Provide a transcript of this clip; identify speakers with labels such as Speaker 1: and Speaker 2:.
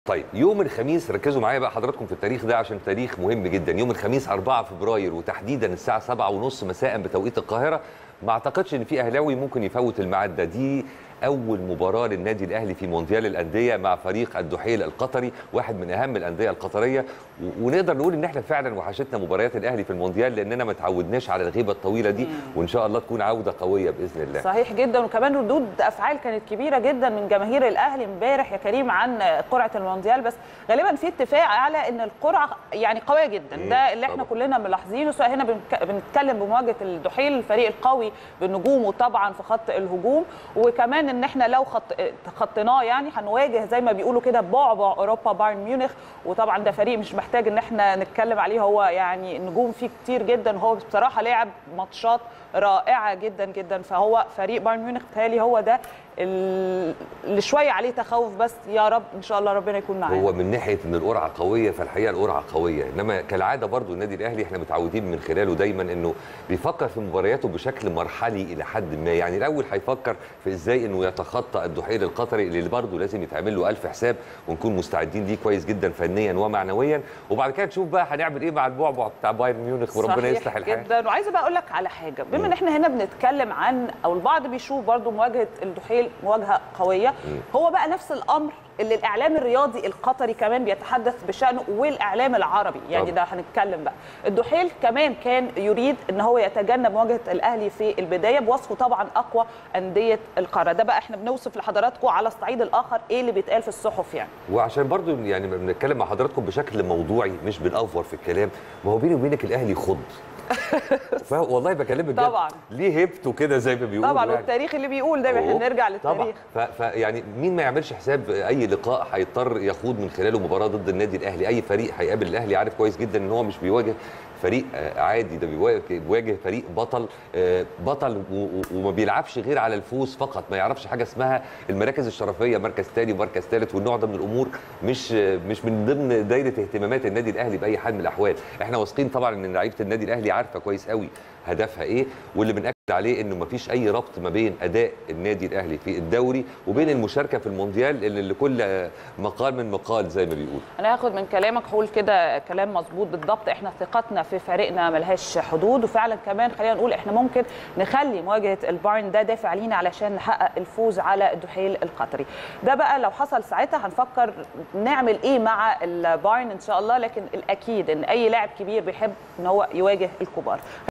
Speaker 1: طيب يوم الخميس ركزوا معايا بقى حضراتكم في التاريخ ده عشان تاريخ مهم جدا يوم الخميس 4 فبراير وتحديدا الساعه 7:30 مساء بتوقيت القاهره ما اعتقدش ان في اهلاوي ممكن يفوت الميعاد ده دي اول مباراه للنادي الاهلي في مونديال الانديه مع فريق الدحيل القطري واحد من اهم الانديه القطريه و- ونقدر نقول ان احنا فعلا وحشتنا مباريات الاهلي في المونديال لاننا ما تعودناش على الغيبه الطويله دي وان شاء الله تكون عوده قويه باذن الله
Speaker 2: صحيح جدا وكمان ردود افعال كانت كبيره جدا من جماهير الاهلي امبارح يا كريم عن قرعه المونديال بس غالبا في اتفاق على ان القرعه يعني قويه جدا
Speaker 1: مم،
Speaker 2: ده اللي احنا
Speaker 1: طبعا.
Speaker 2: كلنا ملاحظينه سواء هنا بنك- بنتكلم بمواجهه الدحيل الفريق القوي بنجومه طبعا في خط الهجوم وكمان ان احنا لو خط خطيناه يعني هنواجه زي ما بيقولوا كده بعبع اوروبا بايرن ميونخ وطبعا ده فريق مش محتاج ان احنا نتكلم عليه هو يعني نجوم فيه كتير جدا هو بصراحه لعب ماتشات رائعه جدا جدا فهو فريق بايرن ميونخ بتهيألي هو ده ال- اللي شويه عليه تخوف بس يا رب ان شاء الله ربنا يكون معانا
Speaker 1: هو من ناحيه ان القرعه قويه فالحقيقه القرعه قويه انما كالعاده برضو النادي الاهلي احنا متعودين من خلاله دايما انه بيفكر في مبارياته بشكل مرحلي الى حد ما يعني الاول هيفكر في ازاي انه يتخطى الدحيل القطري اللي برضو لازم يتعمل له الف حساب ونكون مستعدين ليه كويس جدا فنيا ومعنويا وبعد كده نشوف بقى هنعمل ايه مع البعبع بتاع بايرن ميونخ وربنا
Speaker 2: صحيح
Speaker 1: يصلح الحال
Speaker 2: جدا وعايزه بقى اقول لك على حاجه بما ان احنا هنا بنتكلم عن او البعض بيشوف برضو مواجهه الدحيل مواجهه قويه هو بقى نفس الامر اللي الاعلام الرياضي القطري كمان بيتحدث بشانه والاعلام العربي يعني
Speaker 1: طبعا.
Speaker 2: ده هنتكلم بقى الدحيل كمان كان يريد ان هو يتجنب مواجهه الاهلي في البدايه بوصفه طبعا اقوى انديه القاره ده بقى احنا بنوصف لحضراتكم على الصعيد الاخر ايه اللي بيتقال في الصحف يعني
Speaker 1: وعشان برضو يعني بنتكلم مع حضراتكم بشكل موضوعي مش بنأفور في الكلام ما هو بيني وبينك الاهلي خض ف- والله بكلمك بجد.
Speaker 2: طبعاً.
Speaker 1: ليه هيبته كده زي ما بيقولوا
Speaker 2: طبعا
Speaker 1: يعني.
Speaker 2: والتاريخ اللي بيقول ده احنا
Speaker 1: أوه.
Speaker 2: نرجع
Speaker 1: طبعا
Speaker 2: للتاريخ
Speaker 1: ف... ف... يعني مين ما يعملش حساب اي لقاء هيضطر يخوض من خلاله مباراه ضد النادي الاهلي اي فريق هيقابل الاهلي عارف كويس جدا ان هو مش بيواجه فريق آه، عادي ده بيواجه بيواجه فريق بطل آه، بطل و... و- وما بيلعبش غير على الفوز فقط ما يعرفش حاجه اسمها المراكز الشرفيه مركز ثاني ومركز ثالث والنوع ده من الامور مش آه، مش من ضمن دايره اهتمامات النادي الاهلي باي حال من الاحوال احنا واثقين طبعا ان لعيبه النادي الاهلي عارفه كويس قوي هدفها ايه واللي بنأكد عليه انه مفيش اي ربط ما بين اداء النادي الاهلي في الدوري وبين المشاركه في المونديال اللي لكل آه، مقال من مقال زي ما بيقول
Speaker 2: انا هاخد من كلامك هقول كده كلام مظبوط بالضبط احنا ثقتنا في فريقنا ملهاش حدود وفعلا كمان خلينا نقول احنا ممكن نخلي مواجهه البايرن ده دافع لينا علشان نحقق الفوز على الدحيل القطري ده بقى لو حصل ساعتها هنفكر نعمل ايه مع البايرن ان شاء الله لكن الاكيد ان اي لاعب كبير بيحب ان هو يواجه الكبار